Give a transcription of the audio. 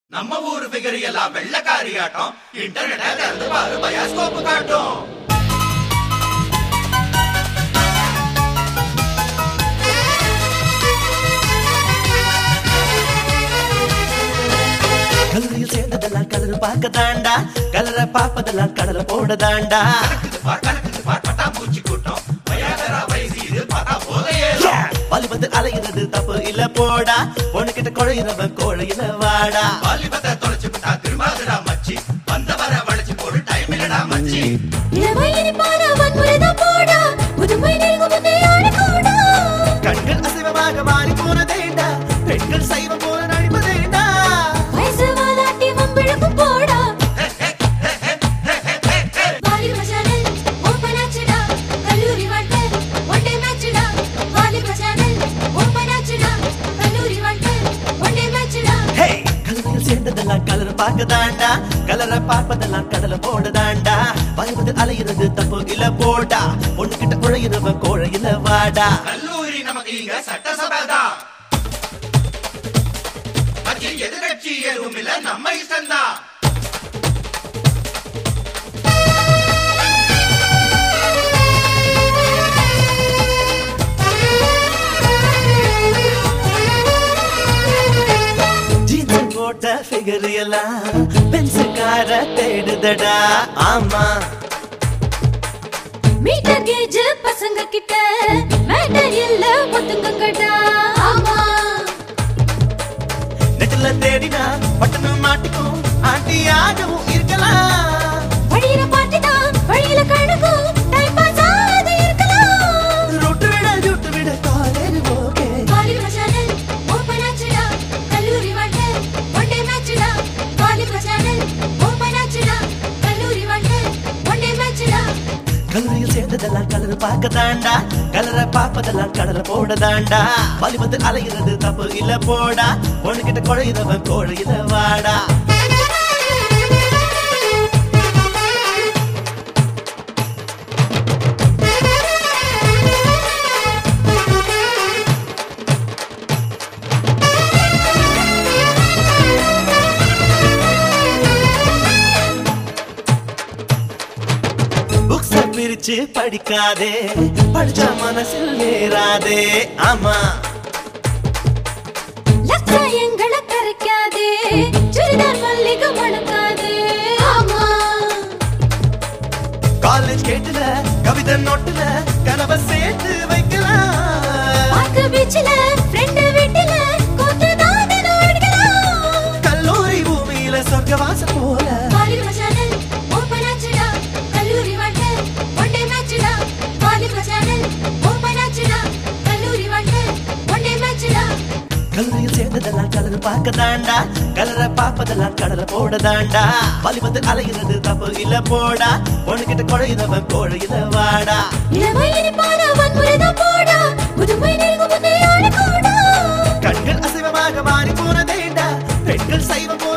நம்ம ஊரு ஃபிகர் எல்லாம் வெள்ளக்காரி ஆட்டம் இன்டர்நெட்டை திறந்து பாரு பயாஸ்கோப் காட்டும் கல்லூரியில் சேர்ந்ததெல்லாம் கலர் பார்க்க தாண்டா கலரை பார்ப்பதெல்லாம் கடலை போட தாண்டா கணக்குது பார் கணக்குது பார் பட்டாம்பூச்சி கூட்டம் வயாகரா வயசு இது பார்த்தா போதையே வாலிபத்து அலைகிறது தப்பு இல்ல போடா பொண்ணுகிட்ட குழையிறவன் கோழையில வாடா வாலிபத்தை தொலைச்சு விட்டா திரும்பாதுடா மச்சி வந்தவர வளைச்சு போடு டைம் இல்லடா மச்சி இளமையினிப்பான வன்முறைதான் போடா புதுமை நெருங்கும் முன்னே ஆடக்கூடா கண்கள் அசைவமாக மாறி போனதேண்டா பெண்கள் சைவம் போல நடிப்பதேண்டா வயசு வாலாட்டி வம்பிழுக்கும் போடா வாலிப சேனல் ஓபன் ஆச்சுடா கல்லூரி வாழ்க்கை ஒன் டே மேட்சுடா வாலிப சேனல் ஓபன் ஆச்சுடா கல்லூரி வாழ்க்கை ஒன் டே மேட்சுடா ஹே கல்லூரியில் சேர்ந்ததெல்லாம் கலர் பார்க்க தாண்டா கலரை பார்ப்பதெல்லாம் கடலை போட தாண்டா வாலிபத்து அலைகிறது தப்பு இல்ல போடா பொண்ணுகிட்ட குழையிறவன் கோழையில வாடா கல்லூரி நமக்கு இங்க சட்டசபைதான் மச்சி எதிர்கட்சி எதுவும் இல்ல நம்ம இஷ்டம்தான் ஜீன்ஸ் போட்ட ஃபிகர் எல்லாம் பென்சுக்கார தேடுதடா ஆமா மீட்டர் கேஜ் பசங்க கிட்ட மேட்டர் இல்ல ஒத்துங்கங்கடா ஆமா நெட்டில தேடினா பட்டனு மாட்டிக்கும் ஆண்டியாகவும் இருக்கலாம் வழியில பாட்டுதான் வழியில கழுகும் டைம் பாஸ் ஆகாது இருக்கலாம் ரொட்டு விட ஜுட்டு விட காலேஜ் ஓகே வாலிப சேனல் ஓபன் ஆச்சுடா கல்லூரி வாழ்க்கை ஒன் டே மேட்சுடா வாலிப சேனல் ஓபன் ஆச்சுடா கல்லூரி வாழ்க்கை ஒன் டே மேட்சுடா கல்லூரியில் சேர்ந்ததெல்லாம் கலர் பார்க்க தாண்டா கலரை பார்ப்பதெல்லாம் கடலை போட தாண்டா வாலிபத்து அலைகிறது தப்பு இல்ல போடா பொண்ணுகிட்ட குழையிறவன் கோழையில வாடா புக்ஸ பிரிச்சு படிக்காதே படிச்சா மனசில் ஏறாதே ஆமா லட்சாயங்களை கரைக்காதே சுடிதார் மல்லிகை மணக்காதே ஆமா காலேஜ் கேட்டுல கவிதை நோட்டுல கனவை சேர்த்து வைக்கலாம் பார்க்க பீச்சில ஃப்ரெண்ட் வீட்டுல கோத்து தாதன அடிக்கலாம் கல்லூரி பூமியில சொர்க்கவாசம் போல வாலிப சேனல் ஓபன் ஆச்சுடா கல்லூரி வாழ்க்கை ஒன் டே மேட்சுடா வாலிப சேனல் ஓபன் ஆச்சுடா கல்லூரி வாழ்க்கை ஒன் டே மேட்சுடா கல்லூரியில் சேர்ந்ததெல்லாம் கலர் பார்க்க தாண்டா கலரை பார்ப்பதெல்லாம் கடலை போட தாண்டா வாலிபத்து அலைகிறது தப்பு இல்ல போடா பொண்ணுகிட்ட குழையிறவன் கோழையில வாடா இளமையினிப்பான வன்முறைதான் போடா புதுமை நெருங்கும் முன்னே ஆடக்கூடா கண்கள் அசைவமாக மாறி போனதேண்டா பெண்கள் சைவம் போல